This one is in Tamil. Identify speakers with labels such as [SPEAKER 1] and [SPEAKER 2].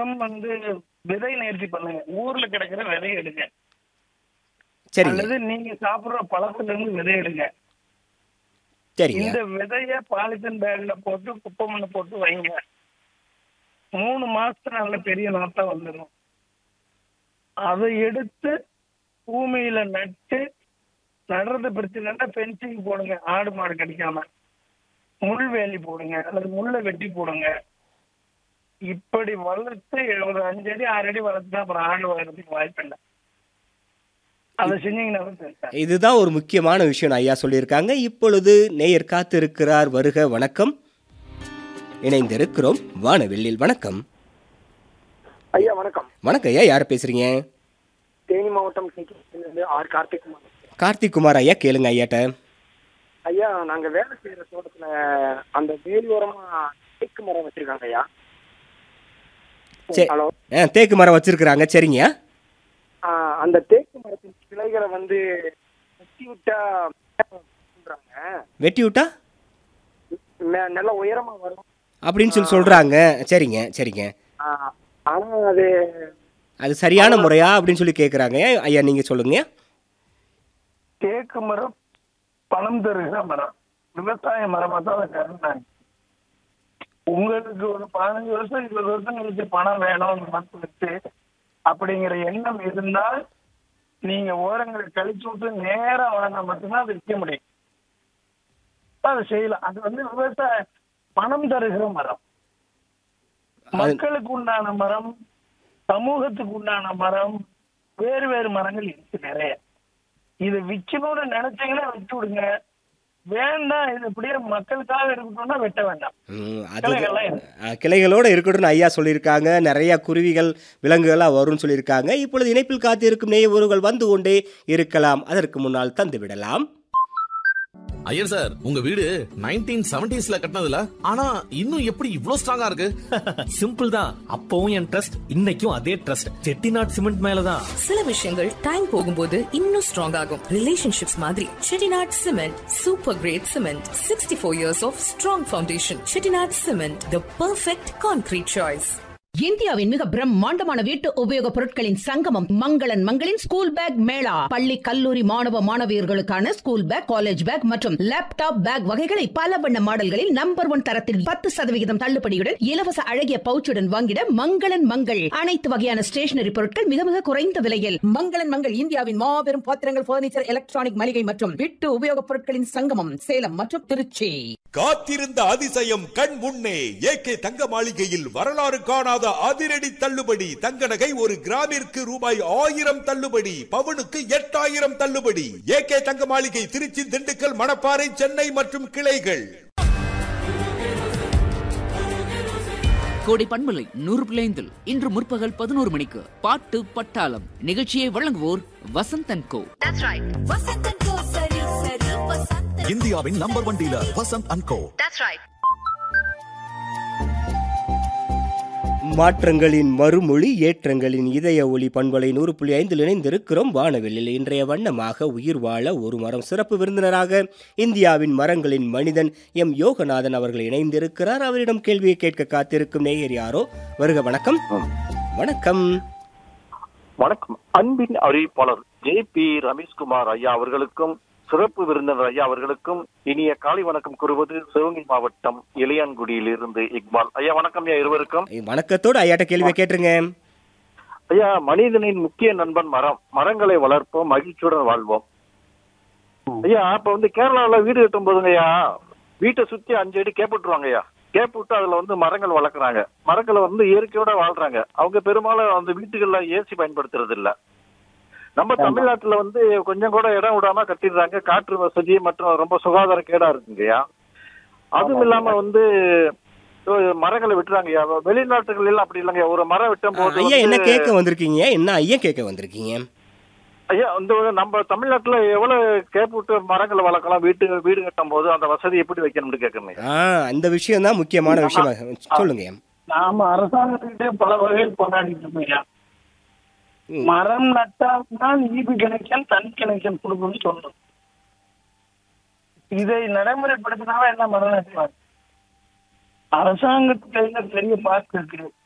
[SPEAKER 1] மரம் வந்து விதை நேர்த்தி பண்ணுங்க ஊர்ல கிடைக்கிற விதை எடுங்க
[SPEAKER 2] சரிங்க
[SPEAKER 1] அல்லது நீங்க சாப்பிடுற பழத்துல இருந்து விதை எடுங்க
[SPEAKER 2] சரிங்க
[SPEAKER 1] இந்த விதைய பாலித்தீன் பேக்ல போட்டு குப்பை மண்ணு போட்டு வைங்க மூணு மாசத்துல நல்ல பெரிய நாத்தம் வந்துடும் அதை எடுத்து பூமியில நட்டு நடுறது பிரச்சனைன்னா பென்சிங் போடுங்க ஆடு மாடு கடிக்காம முள்வேலி போடுங்க அல்லது முள்ளை வெட்டி போடுங்க இப்படி வளர்த்து ஒரு அஞ்சு அடி ஆறு அடி வளர்த்துனா அப்புறம் ஆடு வளர்றதுக்கு வாய்ப்பு இல்லை அதை செஞ்சீங்கன்னா சரி
[SPEAKER 2] இதுதான் ஒரு முக்கியமான விஷயம் ஐயா சொல்லியிருக்காங்க இப்பொழுது நேயர் காத்திருக்கிறார் வருக வணக்கம் இணைந்திருக்கிறோம் வானவில்லில் வணக்கம்
[SPEAKER 3] ஐயா வணக்கம்
[SPEAKER 2] வணக்கம் ஐயா யார் பேசுறீங்க
[SPEAKER 3] தேனி மாவட்டம் கிருஷ்ணகிரியிலிருந்து ஆர் கார்த்திக் குமார்
[SPEAKER 2] கார்த்திக் குமார் ஐயா கேளுங்க ஐயாட்ட
[SPEAKER 3] ஐயா நாங்க வேலை செய்யற தோட்டத்துல அந்த வேலியோரமா தேக்கு மரம் வச்சிருக்காங்க ஐயா
[SPEAKER 2] சரி.
[SPEAKER 3] ஹலோ
[SPEAKER 2] ஆ தேக்கு மரம் வச்சிருக்கிறாங்க சரிங்க
[SPEAKER 3] ஆ, அந்த தேக்கு மரத்தின் கிளைகளை வந்து வெட்டி விட்டா சொல்றாங்க
[SPEAKER 2] வெட்டி விட்டா
[SPEAKER 3] மே- நல்ல உயரமா வரும்
[SPEAKER 2] அப்படின்னு சொல்லி சொல்றாங்க சரிங்க சரிங்க
[SPEAKER 3] ஆ, ஆனா அது
[SPEAKER 2] அது சரியான முறையா அப்படின்னு சொல்லி கேட்குறாங்க ஐயா நீங்க சொல்லுங்க
[SPEAKER 1] தேக்கு மரம் பணம் தருகிற மரம் விவசாய மரமா தான் அதை கருந்தாங்க உங்களுக்கு ஒரு பதினஞ்சு வருஷம் இருபது வருஷம் கழிச்சு பணம் வேணும் அந்த மரத்தை வச்சு அப்படிங்கிற எண்ணம் இருந்தால் நீங்க ஓரங்களை கழிச்சு விட்டு நேரா வளர்ந்தா மட்டும்தான் அதை விற்க முடியும் அதை செய்யலாம் அது வந்து விவசாய பணம் தருகிற மரம் மக்களுக்கு உண்டான மரம் சமூகத்துக்கு உண்டான மரம் வேறு வேறு மரங்கள் இருக்கு நிறைய இது விக்கணும்னு நினைச்சீங்கன்னா விட்டு விடுங்க வேண்டாம் இது இப்படியே மக்களுக்காக இருக்கணும்னா வெட்ட வேண்டாம்
[SPEAKER 2] ம், அது
[SPEAKER 1] கிளைகள்லாம் இருக்கு.
[SPEAKER 2] அஹ், கிளைகளோட இருக்கட்டும்னு ஐயா சொல்லியிருக்காங்க நிறைய குருவிகள் விலங்குகள்லாம் வரும்னு சொல்லியிருக்காங்க இப்பொழுது இணைப்பில் காத்திருக்கும் நேயவர்கள் வந்து கொண்டே இருக்கலாம் அதற்கு முன்னால் தந்து விடலாம்
[SPEAKER 4] ஐயர் சார் உங்க வீடு நைன்டீன் செவன்டிஸ்ல கட்டினதுல ஆனா இன்னும் எப்படி இவ்ளோ ஸ்ட்ராங்கா இருக்கு
[SPEAKER 5] சிம்பிள் தான் அப்பவும் என் ட்ரஸ்ட் இன்னைக்கும் அதே ட்ரஸ்ட் செட்டிநாட் சிமெண்ட் மேலதான்
[SPEAKER 6] சில விஷயங்கள் டைம் போகும்போது இன்னும் ஸ்ட்ராங் ஆகும் ரிலேஷன்ஷிப்ஸ் மாதிரி Chettinad cement super great cement sixty four years of strong foundation Chettinad cement the perfect concrete choice
[SPEAKER 7] இந்தியாவின் மிக பிரம்மாண்டமான வீட்டு உபயோகப் பொருட்களின் சங்கமம் மங்களன் மங்களின் ஸ்கூல் பேக் மேளா பள்ளி கல்லூரி மாணவ மாணவியர்களுக்கான ஸ்கூல் பேக் காலேஜ் பேக் மற்றும் லேப்டாப் பேக் வகைகளை பல வண்ண மாடல்களில் நம்பர் ஒன் தரத்தில் பத்து சதவிகிதம் தள்ளுபடியுடன் இலவச அழகிய பவுச்சுடன் வாங்கிட மங்களன் மங்கள் அனைத்து வகையான ஸ்டேஷனரி பொருட்கள் மிக மிக குறைந்த விலையில் மங்களன் மங்கள் இந்தியாவின் மாபெரும் பாத்திரங்கள் பர்னிச்சர் எலக்ட்ரானிக் மளிகை மற்றும் வீட்டு உபயோகப் பொருட்களின் சங்கமம் சேலம் மற்றும் திருச்சி
[SPEAKER 8] காத்திருந்த அதிசயம் கண் முன்னே ஏகே தங்க மாளிகையில் வரலாறு காணாத அதிரடி தள்ளுபடி தங்க நகை ஒரு கிராமிற்கு ரூபாய் ஆயிரம் தள்ளுபடி பவுனுக்கு எட்டாயிரம் தள்ளுபடி ஏகே தங்க மாளிகை திருச்சி திண்டுக்கல் மணப்பாறை சென்னை மற்றும் கிளைகள்
[SPEAKER 9] கோடை பண்பலை நூறு பிள்ளைந்தில் இன்று முற்பகல் பதினோரு மணிக்கு பாட்டு பட்டாளம் நிகழ்ச்சியை வழங்குவோர் வசந்தன் கோ
[SPEAKER 4] இந்தியாவின் number one dealer Vasanth and Co
[SPEAKER 2] மாற்றங்களின் மறுமொழி ஏற்றங்களின் இதய ஒளி பண்பலை நூறு புள்ளி ஐந்தில் இணைந்திருக்கிறோம் வானவெளியில் இன்றைய வண்ணமாக உயிர் வாழ ஒரு மரம் சிறப்பு விருந்தினராக இந்தியாவின் மரங்களின் மனிதன் எம் யோகநாதன் அவர்கள் இணைந்திருக்கிறார் அவரிடம் கேள்வியை கேட்க காத்திருக்கும் நேயர் யாரோ வருக வணக்கம் வணக்கம்
[SPEAKER 10] வணக்கம் அன்பின் அறிவிப்பாளர் ஜே பி ரமேஷ்குமார் ஐயா அவர்களுக்கும் சிறப்பு விருந்தினர் ஐயா அவர்களுக்கும் இனிய காலை வணக்கம் கூறுவது சிவகங்கை மாவட்டம் இளையான்குடியில் இருந்து இக்பால் ஐயா வணக்கம் ஐயா இருவருக்கும்
[SPEAKER 2] வணக்கத்தோடு ஐயாட்ட கேள்வியை கேட்டுருங்க
[SPEAKER 10] ஐயா மனிதனின் முக்கிய நண்பன் மரம் மரங்களை வளர்ப்போம் மகிழ்ச்சியுடன் வாழ்வோம் ஐயா அப்ப வந்து கேரளாவுல வீடு கட்டும் போதுங்க ஐயா வீட்டை சுத்தி அஞ்சு அடி கேப் விட்டுருவாங்க ஐயா கேப் விட்டு அதுல வந்து மரங்கள் வளர்க்குறாங்க மரங்களை வந்து இயற்கையோட வாழ்றாங்க அவங்க பெரும்பாலும் அந்த வீட்டுகள்ல ஏசி பயன்படுத்துறது இல்ல நம்ம தமிழ்நாட்டுல வந்து கொஞ்சம் கூட இடம் விடாம கட்டிடுறாங்க காற்று வசதி மற்றும் ரொம்ப சுகாதார கேடா இருக்குங்கய்யா அதுவும் இல்லாம வந்து அஹ், மரங்களை விட்டுறாங்கய்யா வெளிநாட்டுகள் எல்லாம் அப்படி இல்லைங்க ஒரு மரம் வெட்டும் போது
[SPEAKER 2] ஐயா என்ன
[SPEAKER 10] வந்து-
[SPEAKER 2] கேட்க வந்திருக்கீங்க என்ன ஐயா கேட்க வந்திருக்கீங்க
[SPEAKER 10] ஐயா இந்த நம்ம தமிழ்நாட்டுல எவ்வளவு கேப் விட்டு மரங்களை வளர்க்கலாம் வீட்டு வீடு கட்டும் போது அந்த வசதி எப்படி வைக்கணும்னு கேட்கணும்
[SPEAKER 2] ஆ அந்த விஷயம் தான் முக்கியமான விஷயம் சொல்லுங்க
[SPEAKER 1] நாம அரசாங்கத்துக்கிட்டே பல வகையில் போராடிட்டு இருக்கோம் ஐயா. மரம் நட்டால்தான் ஈபி கனெக்ஷன் தனி கனெக்ஷன் கொடுக்கணும்னு சொல்றோம் இதை நடைமுறைப்படுத்தினாவே என்ன மரம் நட்டுவாங்க அரசாங்கத்துக்கு கையில பெரிய பார்க் இருக்கு